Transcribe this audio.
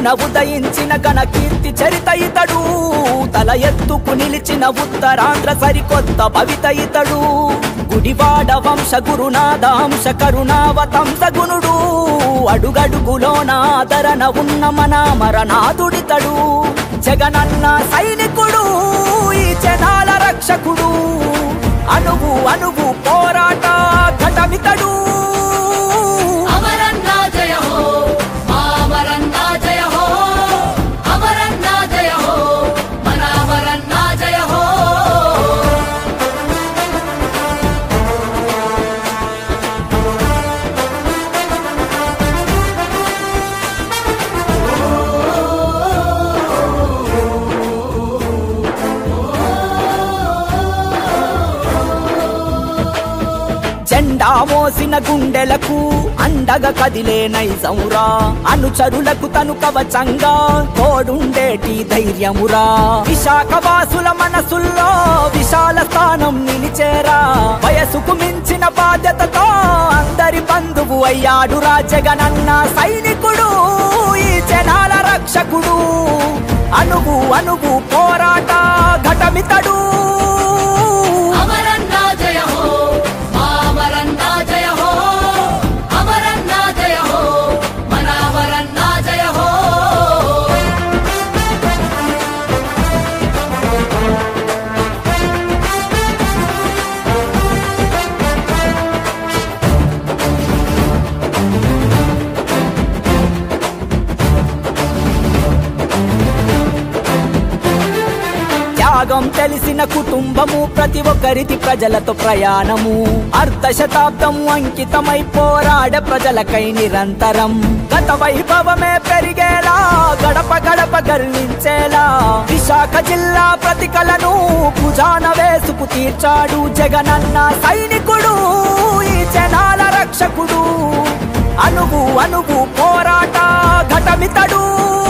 వెలుగున ఉదయించిన గణ కీర్తి చరిత ఇతడు తల ఎత్తుకు నిలిచిన ఉత్తరాంధ్ర సరికొత్త భవిత ఇతడు గుడివాడ వంశ గురునాదాంశ కరుణావతంస గుణుడు అడుగడుగులోన ఆదరణ ఉన్న మన మరణాదుడితడు జగనన్న సైనికుడు ఈ జనాల రక్షకుడు అనువు అనువు పోరాట ఘటమితడు అమరన్నా జయ హో మా అమరన్నా జయ హో అమరన్నా జయ హో మన అమరన్నా జయ హో జెండా మోసిన గుండెలకు అండగా కదిలే నైజమురా అనుచరులకు తను కవచంగా తోడుండేటి ధైర్యమురా విశాఖ వాసుల మనసుల్లో విశాల స్థానం నిలిచేరా వయసుకు మించిన బాధ్యతతో అందరి బంధువు అయ్యాడురా జగనన్న సైనికుడు ఈ జనాల రక్షకుడు అనువు అనువు పోరాట ఘటమితడు అమరన్నా జయ హో మా అమరన్నా జయ హో అమరన్నా జయ హో మన అమరన్నా జయ హో త్యాగం తెలిసిన కుటుంబము ప్రతి ఒక్కరిది ప్రజలతో ప్రయాణము అర్ధ శతాబ్దం అంకితమై పోరాడ ప్రజలకై నిరంతరం గత వైభవమే పెరిగేలా గడప గడప గర్వించేలా విశాఖ జిల్లా ప్రతికలను భుజాన వేసుకు తీర్చాడు జగనన్న సైనికుడు ఈ జనాల రక్షకుడు అనువు అనువు పోరాట ఘటమితడు